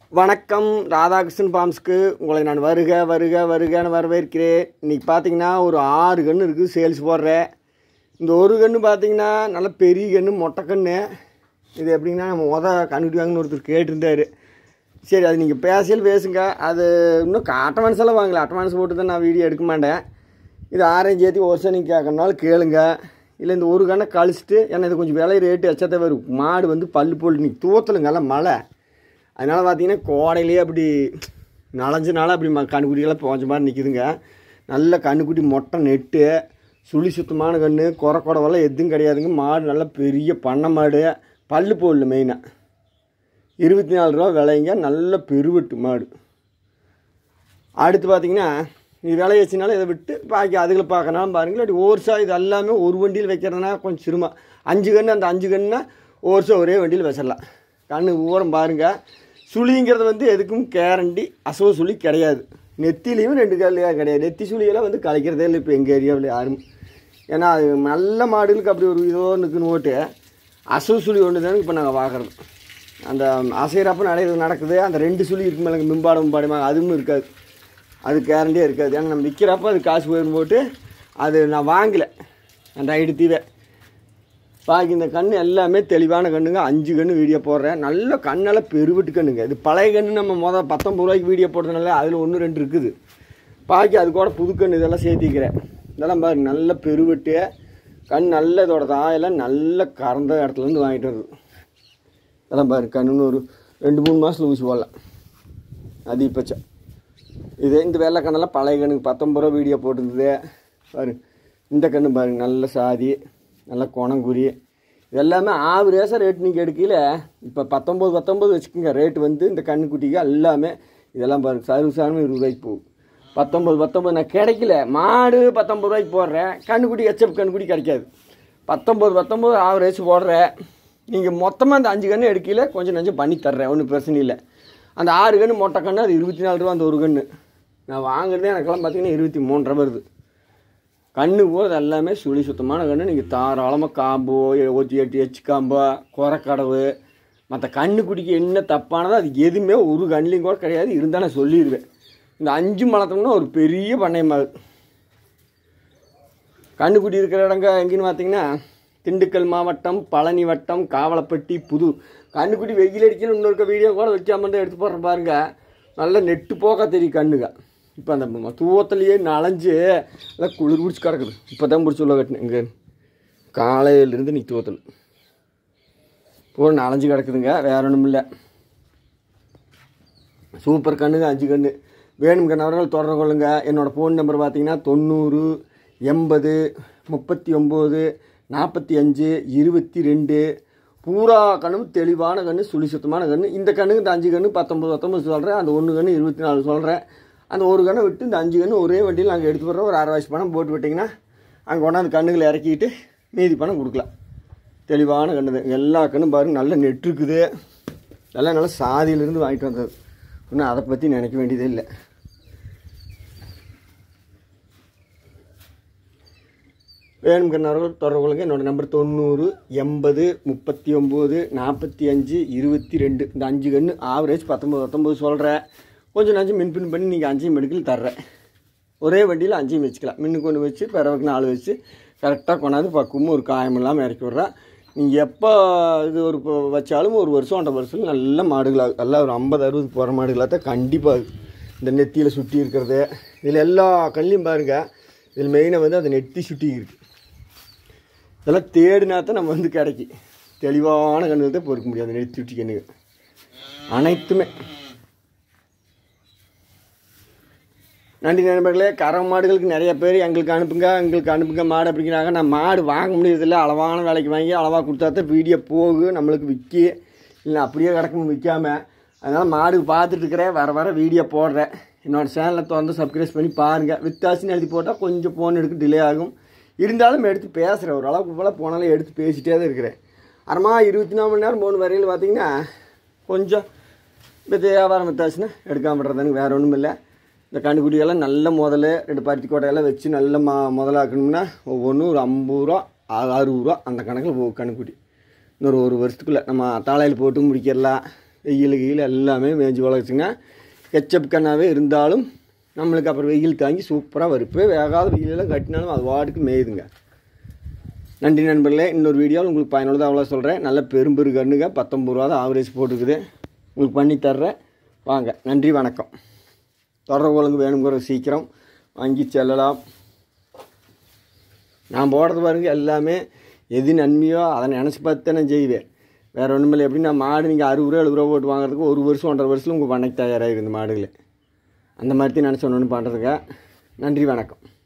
வணக்கம் ராதாகிருஷ்ணன் ஃபார்ம்ஸ்க்கு உங்களை நான் வருக வருக வருகன்னு வரவேற்கிறேன் இன்றைக்கி பார்த்தீங்கன்னா ஒரு ஆறு கன்று இருக்குது சேல்ஸ் போடுறேன் இந்த ஒரு கன்று பார்த்தீங்கன்னா நல்ல பெரிய கன்று மொட்டை கன்று இது எப்படின்னா நம்ம மொத கண்டுபிடி வாங்கன்னு ஒருத்தர் கேட்டிருந்தாரு சரி அது நீங்கள் பேசியல் பேசுங்க அது இன்னும் அட்வான்ஸ் எல்லாம் வாங்கல அட்வான்ஸ் போட்டு தான் நான் வீடியோ எடுக்க மாட்டேன் இது ஆரஞ்சு ஏற்றி ஒரு வருஷம் நீங்கள் கேட்கறனாலும் கேளுங்க இல்லை இந்த ஒரு கண்ணை கழிச்சிட்டு ஏன்னா இது கொஞ்சம் விலை ரேட்டு எச்சத்தை வரும் மாடு வந்து பல்லு போட்டு நீ தூத்தலுங்க எல்லாம் மழை அதனால் பார்த்தீங்கன்னா கோடையிலேயே அப்படி நனைஞ்சனால அப்படி ம கண்ணுக்குட்டியெல்லாம் போஞ்ச மாதிரி நிற்கிதுங்க நல்ல கண்ணுக்குட்டி மொட்டை நெட்டு சுழி சுத்தமான கன்று குறை குடவெல்லாம் எதுவும் கிடையாதுங்க மாடு நல்ல பெரிய பண்ணை மாடு பல்லு போடல மெயினாக இருபத்தி நாலு ரூபா விலைங்க நல்ல பெருவெட்டு மாடு அடுத்து பார்த்தீங்கன்னா நீ விலைய வச்சுனாலும் இதை விட்டு பாக்கி அதுகளை பார்க்கனாலும் பாருங்களேன் அப்படி ஓர்ஸா இது எல்லாமே ஒரு வண்டியில் வைக்கிறதுனா கொஞ்சம் சிறுமா அஞ்சு கன்று அந்த அஞ்சு கன்றுனா ஓர்ஸா ஒரே வண்டியில் வச்சிடலாம் கண்ணு ஊரம் பாருங்கள் சுழிங்கிறது வந்து எதுக்கும் கேரண்டி அசோ சுழி கிடையாது நெத்திலையும் ரெண்டு காலையாக கிடையாது நெத்தி சுழியெல்லாம் வந்து கலைக்கிறதே இல்லை இப்போ எங்கள் ஏரியாவில் யாரும் ஏன்னா அது நல்ல மாடுகளுக்கு அப்படி ஒரு இதோ இருக்குன்னு ஓட்டு அசோ சுழி ஒன்று தானே இப்போ நாங்கள் பார்க்குறது அந்த அசைகிறப்ப நிறைய நடக்குது அந்த ரெண்டு சுழி இருக்கு மேலே மிம்பாடம் மிம்பாடமாக அதுவும் இருக்காது அது கேரண்டியாக இருக்காது ஏன்னா நம்ம விற்கிறப்ப அது காசு போயிடும் போட்டு அது நான் வாங்கலை அந்த ஐடி தீவை பாக்கி இந்த கன்று எல்லாமே தெளிவான கண்ணுங்க அஞ்சு கன்று வீடியோ போடுறேன் நல்ல கண்ணெல்லாம் பெருவிட்டு கண்ணுங்க இது பழைய கன்று நம்ம மொதல் பத்தொம்பது ரூபாய்க்கு வீடியோ போடுறதுனால அதில் ஒன்று ரெண்டு இருக்குது பாக்கி அது கூட புது கன்று இதெல்லாம் சேர்த்திக்கிறேன் இதெல்லாம் பாருங்க நல்ல பெருவிட்டு கண் நல்ல இதோட தாயெல்லாம் நல்ல கறந்த இடத்துலேருந்து வாங்கிட்டு வருது இதெல்லாம் பாருங்க கண்ணுன்னு ஒரு ரெண்டு மூணு மாதத்தில் ஊசி போடலாம் அதிகபட்சம் இது இந்த வெள்ளை கண்ணெல்லாம் பழைய கண்ணுக்கு பத்தொம்பது ரூபா வீடியோ போட்டிருந்தது பாருங்க இந்த கண்ணு பாருங்க நல்ல சாதி நல்ல குணங்குறி இது எல்லாமே ஆவரேஜாக ரேட் நீங்கள் எடுக்கல இப்போ பத்தொம்போது பத்தொம்போது வச்சுக்கோங்க ரேட் வந்து இந்த கண்ணுக்குட்டிக்கு எல்லாமே இதெல்லாம் பாருங்க சர்வசாரமே இருபது ரூபாய்க்கு போகும் பத்தொம்பது பத்தொம்பது நான் கிடைக்கல மாடு பத்தொம்பது ரூபாய்க்கு போடுறேன் கண்ணுக்குட்டி எச்சப் கண்ணுக்குட்டி கிடைக்காது பத்தொம்பது பத்தொம்பது ஆவரேஜ் போடுறேன் நீங்கள் மொத்தமாக அந்த அஞ்சு கன்று எடுக்கல கொஞ்சம் நஞ்சம் பண்ணி தர்றேன் ஒன்றும் பிரச்சனை இல்லை அந்த ஆறு கன்று மொட்டை கன்று அது இருபத்தி நாலு ரூபா அந்த ஒரு கன்று நான் வாங்குறதே எனக்கெல்லாம் பார்த்தீங்கன்னா இருபத்தி மூணு ரூபா வருது கண்ணு போது எல்லாமே சுழி சுத்தமான கன்று நீங்கள் தாராளமாக காம்போ ஒத்தி எட்டு எச்சு காம்போ குறக்கடவு மற்ற கண்ணுக்குட்டிக்கு என்ன தப்பானதோ அது எதுவுமே ஒரு கண்ணிலையும் கூட கிடையாது இருந்தால் நான் சொல்லிடுவேன் இந்த அஞ்சு மலத்தோம்னா ஒரு பெரிய பண்ணையமாகு கண்ணுக்குட்டி இருக்கிற இடங்க எங்கேன்னு பார்த்தீங்கன்னா திண்டுக்கல் மாவட்டம் பழனி வட்டம் காவலப்பட்டி புது கண்ணுக்குட்டி வெயில் அடிக்கணும் இன்னொரு வீடியோ கூட வைக்காம இருந்தால் எடுத்து போடுற பாருங்க நல்ல நெட்டு போக தெரியும் கண்ணுங்க இப்போ அந்த ம- தூவத்துலேயே நனைஞ்சு எல்லாம் குளிர் பிடிச்சி கிடக்குது இப்போ தான் பிடிச்சி உள்ள கட்டினேன் இங்கே காலையிலேருந்து நீ தூவத்தில் பூரா நனைஞ்சு கிடக்குதுங்க வேற ஒன்றும் இல்லை சூப்பர் கண்ணுங்க அஞ்சு கண்ணு வேணும் கண்ணவர்கள் தொடர்பு கொள்ளுங்க என்னோடய ஃபோன் நம்பர் பார்த்தீங்கன்னா தொண்ணூறு எண்பது முப்பத்தி ஒம்பது நாற்பத்தி அஞ்சு இருபத்தி ரெண்டு பூரா கண்ணும் தெளிவான கன்று சுழி சுத்தமான கன்று இந்த கண்ணுக்கு இந்த அஞ்சு கன்று பத்தொம்பது பத்தொம்பது சொல்கிறேன் அந்த ஒன்று கன்று இருபத்தி நாலு சொல்கிறேன் அந்த ஒரு கண்ணை விட்டு இந்த அஞ்சு கன்று ஒரே வண்டியில் நாங்கள் எடுத்து போடுறோம் ஒரு அரை வயசு பணம் போட்டு விட்டிங்கன்னா அங்கே கொண்டாந்து கண்ணுகளை இறக்கிட்டு மீதி பணம் கொடுக்கலாம் தெளிவான கண்ணு தான் எல்லா கண்ணும் பாருங்க நல்ல நெட் இருக்குது எல்லாம் நல்ல சாதியிலிருந்து வாங்கிட்டு வந்தது இன்னும் அதை பற்றி நினைக்க வேண்டியதே இல்லை வேணும் கண்ணவர்கள் தொடர்பு கொள்ளுங்க என்னோட நம்பர் தொண்ணூறு எண்பது முப்பத்தி ஒம்பது நாற்பத்தி அஞ்சு இருபத்தி ரெண்டு இந்த அஞ்சு கன்று ஆவரேஜ் பத்தொம்பது பத்தொம்பது சொல்கிறேன் கொஞ்சம் நஞ்சு மின் பின் பண்ணி நீங்கள் அஞ்சையும் மெடிக்கல் தர்றேன் ஒரே வண்டியில் அஞ்சையும் வச்சுக்கலாம் மின்னுக்கு ஒன்று வச்சு பிறவுக்கு நாலு வச்சு கரெக்டாக கொண்டாந்து பக்குவமும் ஒரு காயம் இல்லாமல் இறக்கி விட்றேன் நீங்கள் எப்போ இது ஒரு இப்போ வச்சாலும் ஒரு வருஷம் ஒன்றரை வருஷம் நல்ல மாடுகளாக நல்லா ஒரு ஐம்பது அறுபது போகிற மாடுகளாக தான் கண்டிப்பாக இந்த நெத்தியில் சுற்றி இருக்கிறது இதில் எல்லா கல்லையும் பாருங்கள் இதில் மெயினாக வந்து அந்த நெத்தி சுட்டி இருக்குது இதெல்லாம் தேடினா தான் நம்ம வந்து கிடைக்கி தெளிவான கண்ணுகள் தான் பொறுக்க முடியாது நெத்தி சுட்டி கண்ணுகள் அனைத்துமே நன்றி நண்பர்களே கறவை மாடுகளுக்கு நிறைய பேர் எங்களுக்கு அனுப்புங்க எங்களுக்கு அனுப்புங்க மாடு அப்படிங்கிறாங்க நான் மாடு வாங்க முடியறதில்ல அளவான விலைக்கு வாங்கி அளவாக கொடுத்தா தான் வீடியோ போகு நம்மளுக்கு விற்க இல்லை அப்படியே கிடக்கும் விற்காம அதனால் மாடு பார்த்துட்டு இருக்கிறேன் வர வர வீடியோ போடுறேன் என்னோடய சேனலை திறந்து சப்ஸ்கிரைப் பண்ணி பாருங்கள் வித்தாசின்னு எழுதி போட்டால் கொஞ்சம் ஃபோன் எடுக்க டிலே ஆகும் இருந்தாலும் எடுத்து பேசுகிறேன் ஒரு அளவுக்கு போல் போனாலும் எடுத்து பேசிகிட்டே தான் இருக்கிறேன் அறமா இருபத்தி நாலு மணி நேரம் மூணு வரையில் பார்த்தீங்கன்னா கொஞ்சம் இப்போ வியாபாரம் வித்தாச்சுன்னா எடுக்காம விடுறதுன்னு வேறு ஒன்றும் இல்லை இந்த கண்டுக்குட்டியெல்லாம் நல்ல முதல்ல ரெண்டு பருத்தி கோட்டையெல்லாம் வச்சு நல்ல மா முதலாக்கணும்னா ஒவ்வொன்றும் ஒரு ஐம்பது ரூபா அறுபது ரூபா அந்த கணக்கில் ஒவ்வொரு கண்டுக்குட்டி இன்னொரு ஒரு வருஷத்துக்குள்ளே நம்ம தாளையில் போட்டு முடிக்கிடலாம் வெயில் கீழ் எல்லாமே மேய்ஞ்சி வளர்ச்சுங்க ஹெச்எப் கண்ணாவே இருந்தாலும் நம்மளுக்கு அப்புறம் வெயில் தாங்கி சூப்பராக வரும் இப்போ வேகாத வெயிலெல்லாம் கட்டினாலும் அது வாட்டுக்கு மேயுதுங்க நன்றி நண்பர்களே இன்னொரு வீடியோவில் உங்களுக்கு பயனுள்ளதாக அவ்வளோ சொல்கிறேன் நல்ல பெரும்பெரு கண்ணுங்க பத்தொம்பது ரூபா தான் ஆவரேஜ் போட்டுருக்குது உங்களுக்கு பண்ணி தர்றேன் வாங்க நன்றி வணக்கம் தொடர்பு ஒழுங்கு வேணுங்கிற சீக்கிரம் வாங்கி செல்லலாம் நான் போடுறது பாருங்க எல்லாமே எது நன்மையோ அதை நினச்சி பார்த்து நான் செய்வேன் வேறு ஒன்றும் இல்லை எப்படின்னா மாடு நீங்கள் அறுபது ரூபா எழுபது ரூபா போட்டு வாங்குறதுக்கு ஒரு வருஷம் ஒன்றரை வருஷத்தில் உங்கள் பண்ணைக்கு தயாராகிருக்கு இந்த மாடுகளை அந்த மாதிரி நினச்சி ஒன்று ஒன்று பண்ணுறதுக்கா நன்றி வணக்கம்